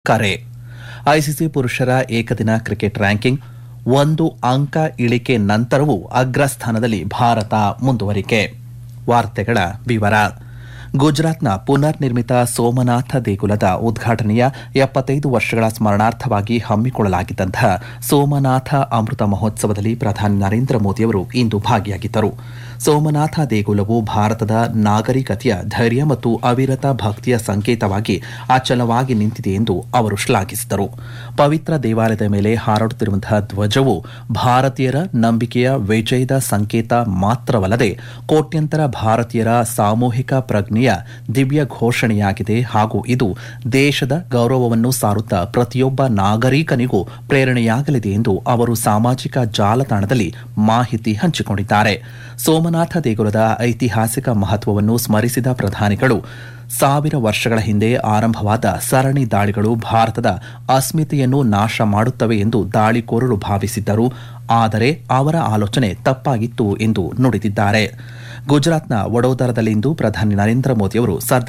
ಕರೆ ಐಸಿಸಿ ಪುರುಷರ ಏಕದಿನ ಕ್ರಿಕೆಟ್ ರ್ಯಾಂಕಿಂಗ್ ಒಂದು ಅಂಕ ಇಳಿಕೆ ನಂತರವೂ ಅಗ್ರಸ್ಥಾನದಲ್ಲಿ ಭಾರತ ಮುಂದುವರಿಕೆ ವಾರ್ತೆಗಳ ವಿವರ ಗುಜರಾತ್ನ ಪುನರ್ ನಿರ್ಮಿತ ಸೋಮನಾಥ ದೇಗುಲದ ಉದ್ಘಾಟನೆಯ ಎಪ್ಪತ್ತೈದು ವರ್ಷಗಳ ಸ್ಮರಣಾರ್ಥವಾಗಿ ಹಮ್ಮಿಕೊಳ್ಳಲಾಗಿದ್ದಂತಹ ಸೋಮನಾಥ ಅಮೃತ ಮಹೋತ್ಸವದಲ್ಲಿ ಪ್ರಧಾನಿ ನರೇಂದ್ರ ಮೋದಿಯವರು ಇಂದು ಭಾಗಿಯಾಗಿದ್ದರು ಸೋಮನಾಥ ದೇಗುಲವು ಭಾರತದ ನಾಗರಿಕತೆಯ ಧೈರ್ಯ ಮತ್ತು ಅವಿರತ ಭಕ್ತಿಯ ಸಂಕೇತವಾಗಿ ಅಚಲವಾಗಿ ನಿಂತಿದೆ ಎಂದು ಅವರು ಶ್ಲಾಘಿಸಿದರು ಪವಿತ್ರ ದೇವಾಲಯದ ಮೇಲೆ ಹಾರಾಡುತ್ತಿರುವಂತಹ ಧ್ವಜವು ಭಾರತೀಯರ ನಂಬಿಕೆಯ ವಿಜಯದ ಸಂಕೇತ ಮಾತ್ರವಲ್ಲದೆ ಕೋಟ್ಯಂತರ ಭಾರತೀಯರ ಸಾಮೂಹಿಕ ಪ್ರಜ್ಞೆಯ ದಿವ್ಯ ಘೋಷಣೆಯಾಗಿದೆ ಹಾಗೂ ಇದು ದೇಶದ ಗೌರವವನ್ನು ಸಾರುತ್ತಾ ಪ್ರತಿಯೊಬ್ಬ ನಾಗರಿಕನಿಗೂ ಪ್ರೇರಣೆಯಾಗಲಿದೆ ಎಂದು ಅವರು ಸಾಮಾಜಿಕ ಜಾಲತಾಣದಲ್ಲಿ ಮಾಹಿತಿ ಹಂಚಿಕೊಂಡಿದ್ದಾರೆ ಸೋಮನಾಥ ದೇಗುಲದ ಐತಿಹಾಸಿಕ ಮಹತ್ವವನ್ನು ಸ್ಮರಿಸಿದ ಪ್ರಧಾನಿಗಳು ಸಾವಿರ ವರ್ಷಗಳ ಹಿಂದೆ ಆರಂಭವಾದ ಸರಣಿ ದಾಳಿಗಳು ಭಾರತದ ಅಸ್ಮಿತೆಯನ್ನು ನಾಶ ಮಾಡುತ್ತವೆ ಎಂದು ದಾಳಿಕೋರರು ಭಾವಿಸಿದ್ದರು ಆದರೆ ಅವರ ಆಲೋಚನೆ ತಪ್ಪಾಗಿತ್ತು ಎಂದು ನುಡಿದಿದ್ದಾರೆ ಗುಜರಾತ್ನ ವಡೋದರದಲ್ಲಿಂದು ಪ್ರಧಾನಿ ನರೇಂದ್ರ ಮೋದಿಯವರು ಸರ್ದಾರ್